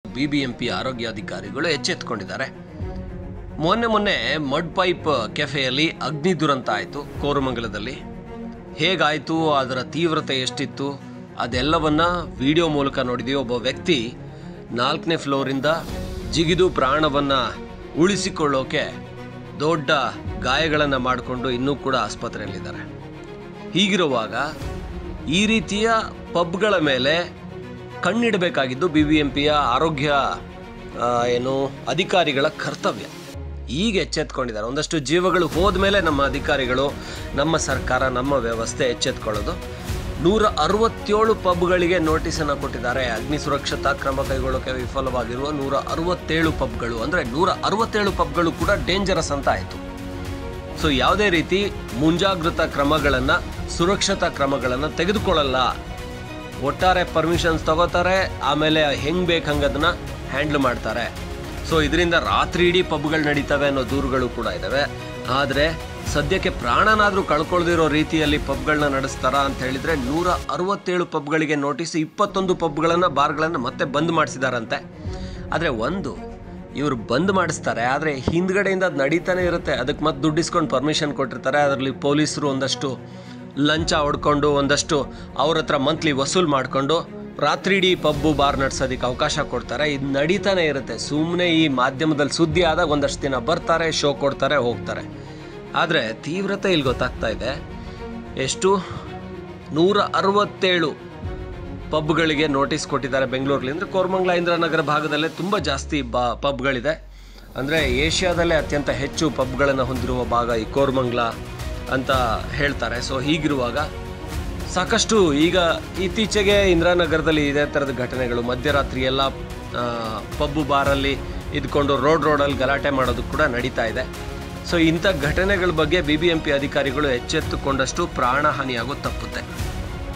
B B M P ಆರೋಗ್ಯಾಧಿಕಾರಿಗಳು ಎಚ್ಚೆತ್ತುಕೊಂಡಿದ್ದಾರೆ ಮೊನ್ನೆ ಮೊನ್ನೆ ಮಡ್ ಪೈಪ್ ಕೆಫೆಯಲ್ಲಿ ಅಗ್ನಿ ದುರಂತ ಆಯಿತು ಕೋರಮಂಗಲದಲ್ಲಿ ಹೇಗಾಯಿತು ಅದರ ತೀವ್ರತೆ ಎಷ್ಟಿತ್ತು ಅದೆಲ್ಲವನ್ನ ವಿಡಿಯೋ ಮೂಲಕ ನೋಡಿದೀವಿ ಒಬ್ಬ ವ್ಯಕ್ತಿ ನಾಲ್ಕನೇ ಫ್ಲೋರಿಂದ ಜಿಗಿದು ಪ್ರಾಣವನ್ನು ಉಳಿಸಿಕೊಳ್ಳೋಕೆ ದೊಡ್ಡ ಗಾಯಗಳನ್ನು ಮಾಡಿಕೊಂಡು ಇನ್ನೂ ಕೂಡ ಆಸ್ಪತ್ರೆಯಲ್ಲಿದ್ದಾರೆ ಹೀಗಿರುವಾಗ ಈ ರೀತಿಯ ಪಬ್ಗಳ ಮೇಲೆ ಕಣ್ಣಿಡಬೇಕಾಗಿದ್ದು ಬಿ ಬಿ ಎಂ ಪಿಯ ಆರೋಗ್ಯ ಆ, ಏನು ಅಧಿಕಾರಿಗಳ ಕರ್ತವ್ಯ ಈಗ ಎಚ್ಚೆತ್ಕೊಂಡಿದ್ದಾರೆ ಒಂದಷ್ಟು ಜೀವಗಳು ಹೋದ ಮೇಲೆ ನಮ್ಮ ಅಧಿಕಾರಿಗಳು ನಮ್ಮ ಸರ್ಕಾರ ನಮ್ಮ ವ್ಯವಸ್ಥೆ ಎಚ್ಚೆತ್ಕೊಳ್ಳೋದು ನೂರ ಅರವತ್ತೇಳು ಪಬ್ಗಳಿಗೆ ನೋಟಿಸನ್ನು ಕೊಟ್ಟಿದ್ದಾರೆ ಅಗ್ನಿ ಸುರಕ್ಷತಾ ಕ್ರಮ ಕೈಗೊಳ್ಳೋಕೆ ವಿಫಲವಾಗಿರುವ ನೂರ ಅರವತ್ತೇಳು ಪಬ್ಗಳು ಅಂದರೆ ನೂರ ಅರವತ್ತೇಳು ಪಬ್ಗಳು ಕೂಡ ಡೇಂಜರಸ್ ಅಂತ ಆಯಿತು ಸೊ ಯಾವುದೇ ರೀತಿ ಮುಂಜಾಗೃತಾ ಕ್ರಮಗಳನ್ನು ಸುರಕ್ಷತಾ ಕ್ರಮಗಳನ್ನು ತೆಗೆದುಕೊಳ್ಳಲ್ಲ ಒಟ್ಟಾರೆ ಪರ್ಮಿಷನ್ಸ್ ತಗೋತಾರೆ ಆಮೇಲೆ ಹೆಂಗ್ ಬೇಕು ಹಂಗೆ ಅದನ್ನ ಹ್ಯಾಂಡಲ್ ಮಾಡ್ತಾರೆ ಸೊ ಇದರಿಂದ ರಾತ್ರಿ ಇಡೀ ಪಬ್ಗಳು ನಡೀತವೆ ಅನ್ನೋ ದೂರುಗಳು ಕೂಡ ಇದ್ದಾವೆ ಆದರೆ ಸದ್ಯಕ್ಕೆ ಪ್ರಾಣನಾದರೂ ಕಳ್ಕೊಳ್ದಿರೋ ರೀತಿಯಲ್ಲಿ ಪಬ್ಗಳನ್ನ ನಡೆಸ್ತಾರಾ ಅಂತ ಹೇಳಿದ್ರೆ ನೂರ ಅರವತ್ತೇಳು ಪಬ್ಗಳಿಗೆ ನೋಟಿಸ್ ಇಪ್ಪತ್ತೊಂದು ಪಬ್ಗಳನ್ನು ಬಾರ್ಗಳನ್ನು ಮತ್ತೆ ಬಂದ್ ಮಾಡಿಸಿದಾರಂತೆ ಆದರೆ ಒಂದು ಇವರು ಬಂದ್ ಮಾಡಿಸ್ತಾರೆ ಆದರೆ ಹಿಂದ್ಗಡೆಯಿಂದ ಅದು ನಡೀತಾನೆ ಇರುತ್ತೆ ಅದಕ್ಕೆ ಮತ್ತೆ ದುಡ್ಡು ಇಸ್ಕೊಂಡು ಪರ್ಮಿಷನ್ ಕೊಟ್ಟಿರ್ತಾರೆ ಅದರಲ್ಲಿ ಪೊಲೀಸರು ಒಂದಷ್ಟು ಲಂಚ ಹೊಡ್ಕೊಂಡು ಒಂದಷ್ಟು ಅವ್ರ ಹತ್ರ ಮಂತ್ಲಿ ವಸೂಲ್ ಮಾಡಿಕೊಂಡು ರಾತ್ರಿ ಇಡೀ ಪಬ್ಬು ಬಾರ್ ನಡ್ಸೋದಕ್ಕೆ ಅವಕಾಶ ಕೊಡ್ತಾರೆ ಇದು ನಡೀತಾನೆ ಇರುತ್ತೆ ಸುಮ್ಮನೆ ಈ ಮಾಧ್ಯಮದಲ್ಲಿ ಸುದ್ದಿ ಆದಾಗ ಒಂದಷ್ಟು ದಿನ ಬರ್ತಾರೆ ಶೋ ಕೊಡ್ತಾರೆ ಹೋಗ್ತಾರೆ ಆದರೆ ತೀವ್ರತೆ ಇಲ್ಲಿ ಗೊತ್ತಾಗ್ತಾ ಇದೆ ಎಷ್ಟು ನೂರ ಅರವತ್ತೇಳು ಪಬ್ಗಳಿಗೆ ನೋಟಿಸ್ ಕೊಟ್ಟಿದ್ದಾರೆ ಬೆಂಗಳೂರಲ್ಲಿ ಅಂದರೆ ಕೋರಮಂಗಲ ಇಂದ್ರನಗರ ಭಾಗದಲ್ಲೇ ತುಂಬ ಜಾಸ್ತಿ ಬಾ ಪಬ್ಗಳಿದೆ ಅಂದರೆ ಏಷ್ಯಾದಲ್ಲೇ ಅತ್ಯಂತ ಹೆಚ್ಚು ಪಬ್ಗಳನ್ನು ಹೊಂದಿರುವ ಭಾಗ ಈ ಕೋರಮಂಗಲ ಅಂತ ಹೇಳ್ತಾರೆ ಸೊ ಹೀಗಿರುವಾಗ ಸಾಕಷ್ಟು ಈಗ ಇತ್ತೀಚೆಗೆ ಇಂದಿರಾನಗರದಲ್ಲಿ ಇದೇ ಥರದ ಘಟನೆಗಳು ಮಧ್ಯರಾತ್ರಿ ಎಲ್ಲ ಆ, ಪಬ್ಬು ಬಾರಲ್ಲಿ ಇದ್ಕೊಂಡು ರೋಡ್ ರೋಡಲ್ಲಿ ಗಲಾಟೆ ಮಾಡೋದು ಕೂಡ ನಡೀತಾ ಇದೆ ಸೊ ಇಂಥ ಘಟನೆಗಳ ಬಗ್ಗೆ ಬಿ ಬಿ ಎಂ ಪಿ ಅಧಿಕಾರಿಗಳು ಎಚ್ಚೆತ್ತುಕೊಂಡಷ್ಟು ಪ್ರಾಣಹಾನಿಯಾಗೋದು ತಪ್ಪುತ್ತೆ